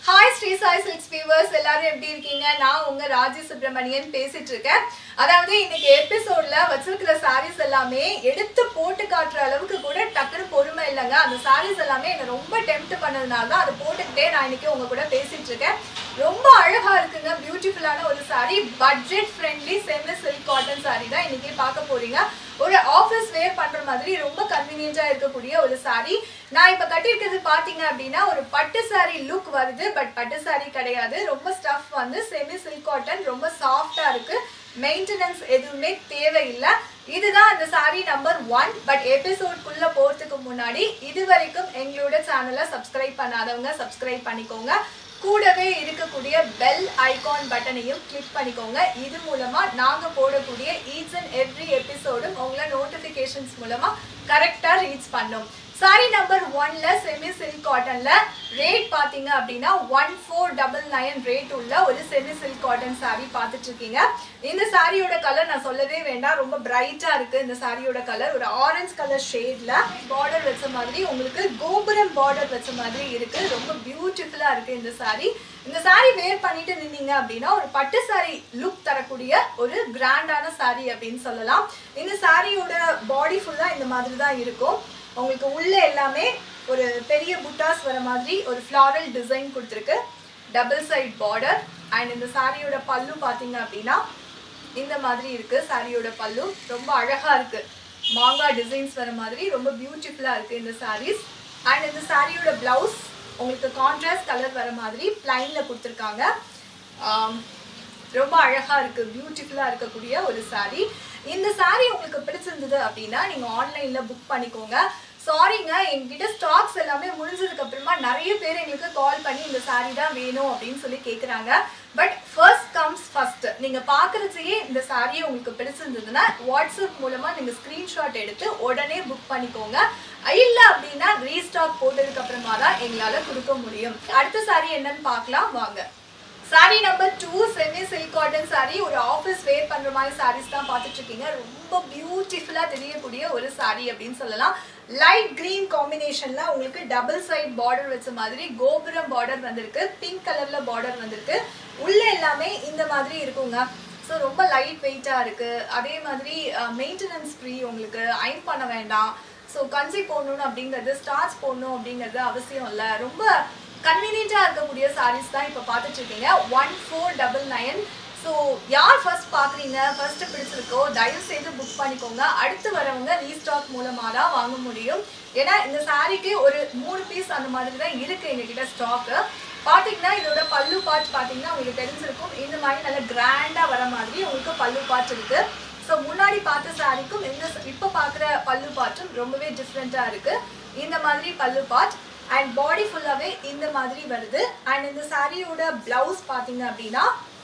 hi Sri Sai silks viewers எல்லாரும் எப்படி இருக்கீங்க நான் உங்க ராஜி சுப்பிரமணியன் பேசிட்டு இருக்கேன் அதாவது இன்னைக்கு எபிசோட்ல வச்சிருக்கிற சாரீஸ் எல்லாமே எடுத்து போட்டு காட்டுற அளவுக்கு கூட டக்குனு பொறுமை இல்லைங்க அந்த சாரீஸ் எல்லாமே என்ன ரொம்ப டெம்ட் பண்ணதுனால தான் அதை போட்டுக்கிட்டே நான் இன்னைக்கு உங்க கூட பேசிட்டு இருக்கேன் ரொம்ப அழகா இருக்குங்க பியூட்டிஃபுல்லான ஒரு saree budget friendly semi silk cotton saree தான் இன்னைக்கு பார்க்க போறீங்க ஒரு ஆஃபீஸ் வேர் பண்ற மாதிரி ரொம்ப கன்வீனியன்ட்டா இருக்கக்கூடிய ஒரு saree நான் இப்ப கட்டியிருக்கிறது பாத்தீங்க அப்படின்னா ஒரு பட்டு saree லுக் வருது பட் பட்டு saree கிடையாது ரொம்ப ஸ்டஃப் வந்து செமி சில்க் காட்டன் ரொம்ப சாஃப்டா இருக்கு மெயின்டெனன்ஸ் எதுவுமே தேவையில்லை இதுதான் அந்த saree நம்பர் ஒன் பட் எபிசோட்குள்ள போறதுக்கு முன்னாடி இது வரைக்கும் எங்களோட சேனலை சப்ஸ்கிரைப் பண்ணாதவங்க சப்ஸ்கிரைப் பண்ணிக்கோங்க கூடவே இருக்கக்கூடிய பெல் ஐகான் பட்டனையும் கிளிக் பண்ணிக்கோங்க இது மூலமா நாங்க போடக்கூடிய ஈச் அண்ட் எவ்ரி எபிசோடும் உங்களை நோட்டிபிகேஷன்ஸ் மூலமா கரெக்டா ரீச் பண்ணும் சாரி நம்பர் ஒன்ல செமி சில்க் காட்டன்ல ரேட் பாத்தீங்க அப்படின்னா one four double nine rate உள்ள ஒரு செமி சில்க் காட்டன் சாரி பார்த்துட்டு இருக்கீங்க இந்த சாரியோட கலர் நான் சொல்லவே வேண்டாம் ரொம்ப பிரைட்டா இருக்கு இந்த சாரியோட கலர் ஒரு ஆரஞ்சு கலர் ஷேட்ல பார்டர் வச்ச மாதிரி உங்களுக்கு கோபுரம் பார்டர் வச்ச மாதிரி இருக்கு ரொம்ப பியூட்டிஃபுல்லா இருக்கு இந்த சாரி இந்த சாரி வேர் பண்ணிட்டு நின்னீங்க அப்படின்னா ஒரு பட்டு சாரி லுக் தரக்கூடிய ஒரு கிராண்டான சாரி அப்படின்னு சொல்லலாம் இந்த சாரியோட பாடி ஃபுல்லா இந்த மாதிரி தான் இருக்கும் உங்களுக்கு உள்ள எல்லாமே ஒரு பெரிய புட்டாஸ் வர மாதிரி ஒரு ஃப்ளாரல் டிசைன் கொடுத்துருக்கு டபுள் சைட் பார்டர் அண்ட் இந்த சாரியோட பல்லு பார்த்தீங்க அப்படின்னா இந்த மாதிரி இருக்கு சாரியோட பல்லு ரொம்ப அழகா இருக்கு மாங்காய் டிசைன்ஸ் வர மாதிரி ரொம்ப பியூட்டிஃபுல்லா இருக்கு இந்த சாரீஸ் அண்ட் இந்த சாரியோட பிளவுஸ் உங்களுக்கு கான்ட்ராஸ்ட் கலர் வர மாதிரி பிளைன்ல கொடுத்துருக்காங்க ஆம், ரொம்ப அழகா இருக்கு பியூட்டிஃபுல்லா இருக்கக்கூடிய ஒரு saree இந்த saree உங்களுக்கு பிடிச்சிருந்தது அப்படின்னா நீங்க ஆன்லைன்ல புக் பண்ணிக்கோங்க சாரிங்க எங்ககிட்ட ஸ்டாக்ஸ் எல்லாமே முடிஞ்சதுக்கு அப்புறமா நிறைய பேர் எங்களுக்கு கால் பண்ணி இந்த saree தான் வேணும் அப்படின்னு சொல்லி கேக்குறாங்க பட் ஃபர்ஸ்ட் கம்ஸ் ஃபர்ஸ்ட் நீங்க பாக்குறதையே இந்த saree உங்களுக்கு பிடிச்சிருந்ததுன்னா வாட்ஸ்அப் மூலமா நீங்க ஸ்கிரீன்ஷாட் எடுத்து உடனே புக் பண்ணிக்கோங்க இல்ல அப்படின்னா ரீஸ்டாக் போட்டதுக்கு அப்புறமா தான் எங்களால கொடுக்க முடியும் அடுத்த saree என்னன்னு பார்க்கலாம் வாங்க saree number two semi silk cotton saree ஒரு ஆஃபீஸ் வேர் பண்ற மாதிரி சாரீஸ் தான் பார்த்துட்டு இருக்கீங்க ரொம்ப பியூட்டிஃபுல்லா தெரியக்கூடிய ஒரு சாரி அப்படின்னு சொல்லலாம் லைட் கிரீன் காம்பினேஷன்ல உங்களுக்கு டபுள் சைட் பார்டர் வச்ச மாதிரி கோபுரம் பார்டர் வந்திருக்கு பிங்க் கலர்ல பார்டர் வந்திருக்கு உள்ள எல்லாமே இந்த மாதிரி இருக்குங்க ஸோ ரொம்ப லைட் வெயிட்டாக இருக்குது அதே மாதிரி மெயின்டெனன்ஸ் ஃப்ரீ உங்களுக்கு அயன் பண்ண வேண்டாம் ஸோ கஞ்சி போடணும் அப்படிங்கிறது ஸ்டார்ச் போடணும் அப்படிங்கிறது அவசியம் இல்லை ரொம்ப கன்வீனியண்ட்டாக இருக்கக்கூடிய சாரீஸ் தான் இப்போ பார்த்துட்டு இருக்கீங்க one four double nine so யார் ஃபர்ஸ்ட் பார்க்குறீங்க ஃபர்ஸ்ட் பிடிச்சிருக்கோ தயவு செய்து புக் பண்ணிக்கோங்க அடுத்து வரவங்க ரீஸ்டாக் மூலமாக தான் வாங்க முடியும் ஏன்னா இந்த சாரிக்கு ஒரு மூணு பீஸ் அந்த மாதிரி தான் இருக்குது எங்ககிட்ட ஸ்டாக்கு பார்த்தீங்கன்னா இதோட பல்லு பார்ட் பார்த்தீங்கன்னா உங்களுக்கு தெரிஞ்சிருக்கும் இந்த மாதிரி நல்ல கிராண்டாக வர மாதிரி உங்களுக்கு பல்லு பார்ட் இருக்கு ஸோ முன்னாடி பார்த்த சாரிக்கும் இந்த இப்போ பார்க்குற பல்லு பார்ட்டும் ரொம்பவே டிஃப்ரெண்ட்டாக இருக்கு இந்த மாதிரி பல்லு பார்ட் அண்ட் பாடி ஃபுல்லாகவே இந்த மாதிரி வருது அண்ட் இந்த சாரியோட பிளவுஸ் பார்த்தீங்க அப்படின்னா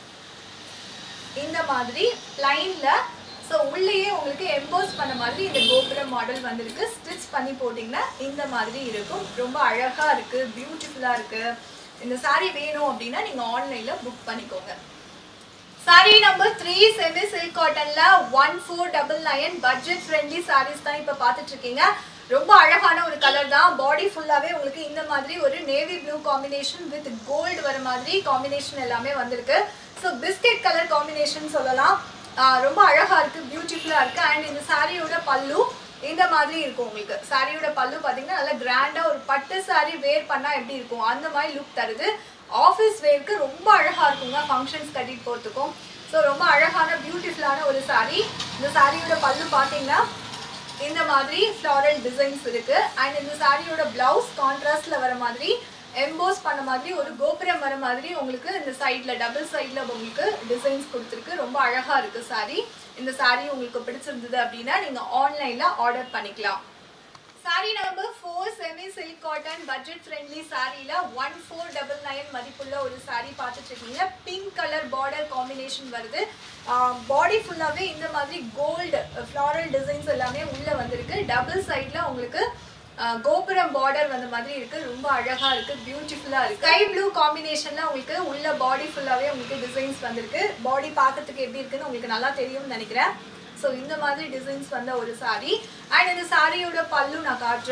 இந்த மாதிரி லைன்ல ஸோ உள்ளேயே உங்களுக்கு எம்போஸ் பண்ண மாதிரி இந்த கோபுரம் மாடல் வந்திருக்கு ஸ்டிச் பண்ணி போட்டிங்கன்னா இந்த மாதிரி இருக்கும் ரொம்ப அழகா இருக்கு பியூட்டிஃபுல்லா இருக்கு இந்த saree வேணும் அப்படின்னா நீங்க ஆன்லைன்ல புக் பண்ணிக்கோங்க saree number three semi silk காட்டன்ல one four double nine budget friendly sarees தான் இப்போ பார்த்துட்டு இருக்கீங்க ரொம்ப அழகான ஒரு கலர் தான் பாடி ஃபுல்லாவே உங்களுக்கு இந்த மாதிரி ஒரு navy blue combination with gold வர மாதிரி காம்பினேஷன் எல்லாமே வந்திருக்கு ஸோ பிஸ்கெட் கலர் காம்பினேஷன் சொல்லலாம் ஆஹ் ரொம்ப அழகா இருக்கு பியூட்டிஃபுல்லா இருக்கு அண்ட் இந்த சாரியோட பல்லு இந்த மாதிரி இருக்கும் உங்களுக்கு சாரியோட பல்லு பார்த்தீங்கன்னா நல்லா கிராண்டா ஒரு பட்டு சாரி வேர் பண்ணா எப்படி இருக்கும் அந்த மாதிரி லுக் தருது ஆஃபீஸ் வேர்க்கு ரொம்ப அழகா இருக்குங்க ஃபங்க்ஷன்ஸ் கட்டிட்டு போகிறதுக்கும் ஸோ ரொம்ப அழகான பியூட்டிஃபுல்லான ஒரு saree இந்த சாரியோட பல்லு பார்த்தீங்கன்னா இந்த மாதிரி ஃப்ளாரல் டிசைன்ஸ் இருக்கு அண்ட் இந்த சாரியோட பிளவுஸ் கான்ட்ராஸ்ட்ல வர மாதிரி எம்போஸ் பண்ண மாதிரி ஒரு கோபுரம் வர மாதிரி உங்களுக்கு இந்த சைட்ல டபுள் சைட்ல உங்களுக்கு டிசைன்ஸ் கொடுத்துருக்கு ரொம்ப அழகா இருக்கு saree இந்த saree உங்களுக்கு பிடிச்சிருந்தது அப்படின்னா நீங்க ஆன்லைன்ல ஆர்டர் பண்ணிக்கலாம் saree number four semi silk cotton budget friendly சாரியில் ஒன் ஃபோர் டபுள் நைன் மதிப்புள்ள ஒரு சாரி பார்த்துட்டு இருக்கீங்க பிங்க் கலர் பார்டர் காம்பினேஷன் வருது பாடி ஃபுல்லாகவே இந்த மாதிரி கோல்டு ஃப்ளாரல் டிசைன்ஸ் எல்லாமே உள்ளே வந்திருக்கு டபுள் சைடில் உங்களுக்கு ஆஹ், கோபுரம் பார்டர் வந்த மாதிரி இருக்கு ரொம்ப அழகா இருக்கு பியூட்டிஃபுல்லா இருக்கு ஸ்கை ப்ளூ காம்பினேஷன்ல உங்களுக்கு உள்ள பாடி ஃபுல்லாவே உங்களுக்கு டிசைன்ஸ் வந்திருக்கு பாடி பார்க்கறதுக்கு எப்படி இருக்குன்னு உங்களுக்கு நல்லா தெரியும்னு நினைக்கிறேன் ஸோ இந்த மாதிரி டிசைன்ஸ் வந்த ஒரு saree அண்ட் இந்த சாரியோட பல்லு நான் காட்டுறேன்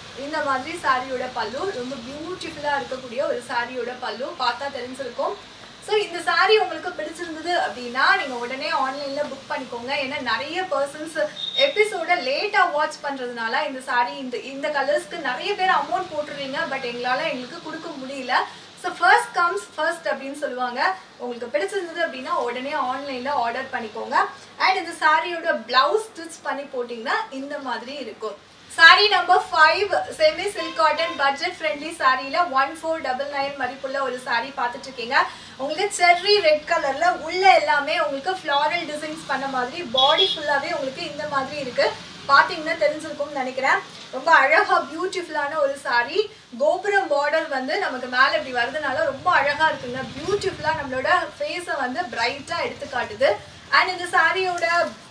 இந்த மாதிரி சாரியோட பல்லு ரொம்ப பியூட்டிஃபுல்லா இருக்கக்கூடிய ஒரு சாரியோட பல்லு பார்த்தா தெரிஞ்சிருக்கும் ஸோ இந்த saree உங்களுக்கு பிடிச்சிருந்தது அப்படின்னா நீங்க உடனே ஆன்லைன்ல புக் பண்ணிக்கோங்க ஏன்னா நிறைய பர்சன்ஸ் எபிசோட லேட்டா வாட்ச் பண்றதுனால இந்த saree இந்த இந்த கலர்ஸ்க்கு நிறைய பேர் அமௌண்ட் போட்டுறீங்க பட் எங்களால எங்களுக்கு கொடுக்க முடியல ஸோ ஃபர்ஸ்ட் கம்ஸ் ஃபர்ஸ்ட் அப்படின்னு சொல்லுவாங்க உங்களுக்கு பிடிச்சிருந்தது அப்படின்னா உடனே ஆன்லைன்ல ஆர்டர் பண்ணிக்கோங்க அண்ட் இந்த சாரியோட பிளவுஸ் ஸ்டிச் பண்ணி போட்டிங்கன்னா இந்த மாதிரி இருக்கும் saree number five semi silk cotton budget friendly சாரியில ஒன் ஃபோர் டபுள் நைன் மதிப்புள்ள ஒரு சாரி பார்த்துட்டு இருக்கீங்க உங்களுக்கு செர்ரி ரெட் கலர்ல உள்ள எல்லாமே உங்களுக்கு ஃப்ளாரல் டிசைன்ஸ் பண்ண மாதிரி பாடி ஃபுல்லாவே உங்களுக்கு இந்த மாதிரி இருக்கு பாத்தீங்கன்னா தெரிஞ்சிருக்கும்னு நினைக்கிறேன் ரொம்ப அழகா பியூட்டிஃபுல்லான ஒரு saree கோபுரம் பார்டர் வந்து நமக்கு மேல இப்படி வரதுனால ரொம்ப அழகா இருக்குங்க பியூட்டிஃபுல்லா நம்மளோட ஃபேஸை வந்து பிரைட்டா எடுத்து காட்டுது அண்ட் இந்த சாரியோட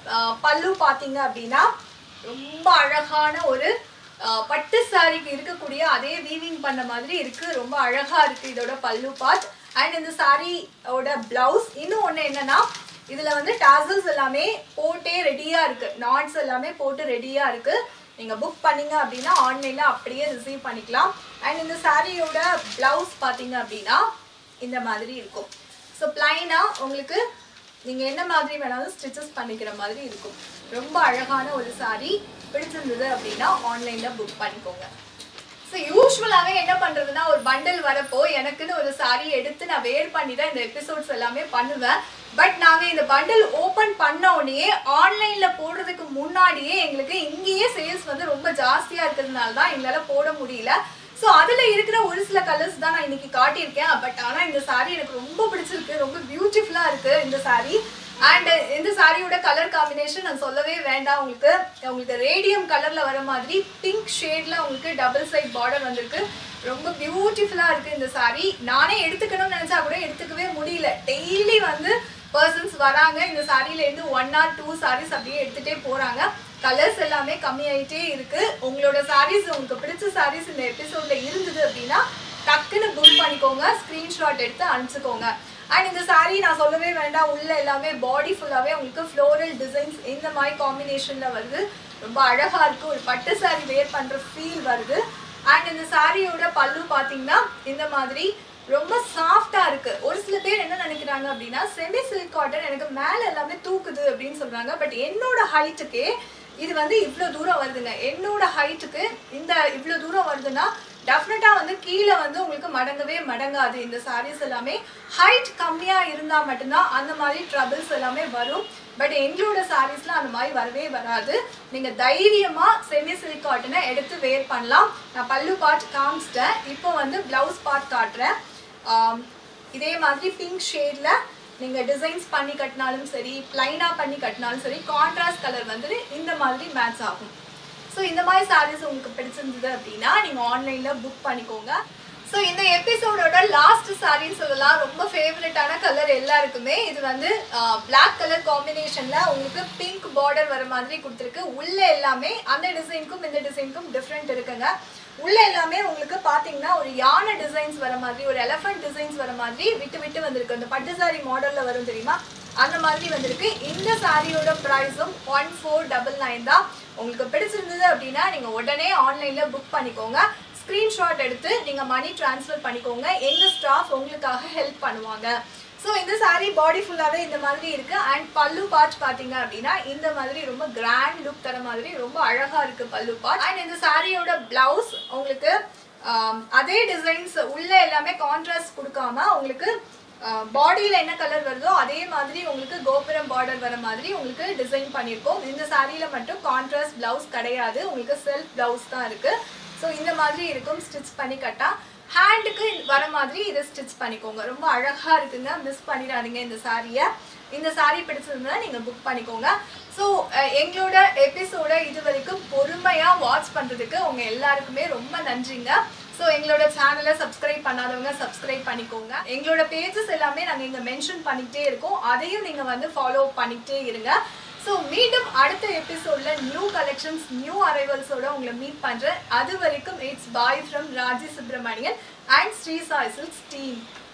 பல்லு பாத்தீங்க அப்படின்னா ரொம்ப அழகான ஒரு அஹ், பட்டு சாரிக்கு இருக்கக்கூடிய அதே வீவிங் பண்ண மாதிரி இருக்கு ரொம்ப அழகா இருக்கு இதோட பல்லு பார்ட் அண்ட் இந்த சாரியோட பிளவுஸ் இன்னும் ஒண்ணு என்னன்னா இதுல வந்து டாசல்ஸ் எல்லாமே போட்டே ரெடியா இருக்கு நாட்ஸ் எல்லாமே போட்டு ரெடியா இருக்கு நீங்க புக் பண்ணீங்க அப்படின்னா ஆன்லைன்ல அப்படியே ரிசீவ் பண்ணிக்கலாம் அண்ட் இந்த சாரியோட பிளவுஸ் பாத்தீங்க அப்படின்னா இந்த மாதிரி இருக்கும் ஸோ பிளைனா உங்களுக்கு நீங்க என்ன மாதிரி வேணாலும் ஸ்டிச்சஸ் பண்ணிக்கிற மாதிரி இருக்கும் ரொம்ப அழகான ஒரு saree பிடிச்சிருந்தது அப்படின்னா ஆன்லைன்ல புக் பண்ணிக்கோங்க ஸோ யூஸ்வலாகவே என்ன பண்றதுன்னா ஒரு பண்டில் வரப்போ எனக்குன்னு ஒரு saree எடுத்து நான் வேர் பண்ணி தான் இந்த எபிசோட்ஸ் எல்லாமே பண்ணுவேன் பட் நாங்க இந்த பண்டில் ஓபன் பண்ண உடனே ஆன்லைன்ல போடுறதுக்கு முன்னாடியே எங்களுக்கு இங்கேயே சேல்ஸ் வந்து ரொம்ப ஜாஸ்தியா இருக்கிறதுனால தான் எங்களால போட முடியல ஸோ அதுல இருக்கிற ஒரு சில கலர்ஸ் தான் நான் இன்னைக்கு காட்டியிருக்கேன் பட் ஆனா இந்த saree எனக்கு ரொம்ப பிடிச்சிருக்கு ரொம்ப பியூட்டிஃபுல்லா இருக்கு இந்த saree அண்ட் இந்த சாரியோட கலர் காம்பினேஷன் நான் சொல்லவே வேண்டாம் உங்களுக்கு உங்களுக்கு ரேடியம் கலர்ல வர மாதிரி பிங்க் ஷேட்ல உங்களுக்கு டபுள் சைட் பார்டர் வந்திருக்கு ரொம்ப பியூட்டிஃபுல்லா இருக்கு இந்த saree நானே எடுத்துக்கணும்னு நினைச்சா கூட எடுத்துக்கவே முடியல டெய்லி வந்து பர்சன்ஸ் வராங்க இந்த சாரியில இருந்து ஒன் ஆர் டூ sarees அப்படியே எடுத்துட்டே போறாங்க கலர்ஸ் எல்லாமே கம்மியாயிட்டே இருக்கு உங்களோட சாரீஸ் உங்களுக்கு பிடிச்ச சாரீஸ் இந்த எபிசோட்ல இருந்தது அப்படின்னா டக்குன்னு புக் பண்ணிக்கோங்க ஸ்கிரீன்ஷாட் எடுத்து அனுப்பிச்சுக்கோங்க அண்ட் இந்த saree நான் சொல்லவே வேண்டாம் உள்ள எல்லாமே பாடி ஃபுல்லாவே உங்களுக்கு ஃப்ளோரல் டிசைன்ஸ் இந்த மாதிரி காம்பினேஷன்ல வருது ரொம்ப அழகா இருக்கு ஒரு பட்டு saree வேர் பண்ற ஃபீல் வருது அண்ட் இந்த சாரியோட பல்லு பாத்தீங்கன்னா இந்த மாதிரி ரொம்ப சாஃப்டா இருக்கு ஒரு சில பேர் என்ன நினைக்கிறாங்க அப்படின்னா செமி சில்க் காட்டன் எனக்கு மேல எல்லாமே தூக்குது அப்படின்னு சொல்றாங்க பட் என்னோட ஹைட்டுக்கே இது வந்து இவ்வளோ தூரம் வருதுங்க என்னோட ஹைட்டுக்கு இந்த இவ்வளோ தூரம் வருதுன்னா டெஃபினட்டா வந்து கீழே வந்து உங்களுக்கு மடங்கவே மடங்காது இந்த சாரீஸ் எல்லாமே ஹைட் கம்மியா இருந்தா மட்டும்தான் அந்த மாதிரி ட்ரபிள்ஸ் எல்லாமே வரும் பட் எங்களோட சாரீஸ்ல அந்த மாதிரி வரவே வராது நீங்க தைரியமா செமி சில்க் காட்டனை எடுத்து வேர் பண்ணலாம் நான் பல்லு பார்ட் காமிச்சிட்டேன் இப்போ வந்து பிளவுஸ் பார்ட் காட்டுறேன் ஆம், இதே மாதிரி பிங்க் ஷேட்ல நீங்க டிசைன்ஸ் பண்ணி கட்டினாலும் சரி பிளைனா பண்ணி கட்டினாலும் சரி கான்ட்ராஸ்ட் கலர் வந்து இந்த மாதிரி மேட்ச் ஆகும் ஸோ இந்த மாதிரி சாரீஸ் உங்களுக்கு பிடிச்சிருந்தது அப்படின்னா நீங்க ஆன்லைன்ல புக் பண்ணிக்கோங்க ஸோ இந்த எபிசோடோட லாஸ்ட் சாரின்னு சொல்லலாம் ரொம்ப ஃபேவரட்டான கலர் எல்லாருக்குமே இது வந்து Black கலர் காம்பினேஷன்ல உங்களுக்கு பிங்க் பார்டர் வர மாதிரி கொடுத்துருக்கு உள்ள எல்லாமே அந்த டிசைனுக்கும் இந்த டிசைனுக்கும் டிஃப்ரெண்ட் இருக்குங்க உள்ள எல்லாமே உங்களுக்கு பாத்தீங்கன்னா ஒரு யானை டிசைன்ஸ் வர மாதிரி ஒரு எலஃபண்ட் டிசைன்ஸ் வர மாதிரி விட்டு விட்டு வந்திருக்கு அந்த பட்டு சாரி மாடல்ல வரும் தெரியுமா அந்த மாதிரி வந்திருக்கு இந்த சாரியோட ப்ரைஸும் ஒன் ஃபோர் டபுள் நைன் தான் உங்களுக்கு பிடிச்சிருந்தது அப்படின்னா நீங்க உடனே ஆன்லைன்ல புக் பண்ணிக்கோங்க ஸ்கிரீன்ஷாட் எடுத்து நீங்க மணி ட்ரான்ஸ்ஃபர் பண்ணிக்கோங்க எங்க ஸ்டாஃப் உங்களுக்காக ஹெல்ப் பண்ணுவாங்க ஸோ இந்த saree பாடி ஃபுல்லாவே இந்த மாதிரி இருக்கு அண்ட் பல்லு பார்ட் பாத்தீங்க அப்படின்னா இந்த மாதிரி ரொம்ப கிராண்ட் லுக் தர மாதிரி ரொம்ப அழகா இருக்கு பல்லு பார்ட் அண்ட் இந்த சாரியோட பிளவுஸ் உங்களுக்கு ஆம், அதே டிசைன்ஸ் உள்ள எல்லாமே கான்ட்ராஸ்ட் கொடுக்காம உங்களுக்கு பாடியில என்ன கலர் வருதோ அதே மாதிரி உங்களுக்கு கோபுரம் பார்டர் வர மாதிரி உங்களுக்கு டிசைன் பண்ணியிருக்கோம் இந்த சாரியில மட்டும் கான்ட்ராஸ்ட் பிளவுஸ் கிடையாது உங்களுக்கு செல்ஃப் பிளவுஸ் தான் இருக்கு ஸோ இந்த மாதிரி இருக்கும் ஸ்டிச் பண்ணி கட்டா ஹேண்டுக்கு வர மாதிரி இதை ஸ்டிச் பண்ணிக்கோங்க ரொம்ப அழகா இருக்குங்க மிஸ் பண்ணிடாதீங்க இந்த சாரியை இந்த சாரி பிடிச்சிருந்தா நீங்க புக் பண்ணிக்கோங்க ஸோ எங்களோட எபிசோட இது வரைக்கும் பொறுமையா வாட்ச் பண்றதுக்கு உங்க எல்லாருக்குமே ரொம்ப நன்றிங்க ஸோ எங்களோட சேனலை சப்ஸ்கிரைப் பண்ணாதவங்க சப்ஸ்கிரைப் பண்ணிக்கோங்க எங்களோட பேஜஸ் எல்லாமே நாங்கள் இங்கே மென்ஷன் பண்ணிக்கிட்டே இருக்கோம் அதையும் நீங்கள் வந்து ஃபாலோ பண்ணிக்கிட்டே இருங்க ஸோ மீண்டும் அடுத்த எபிசோட்ல நியூ கலெக்ஷன்ஸ் நியூ அரைவல்ஸோட உங்களை மீட் பண்றேன் அது வரைக்கும் it's bye from Raji Subramanian and Sri Sai silks team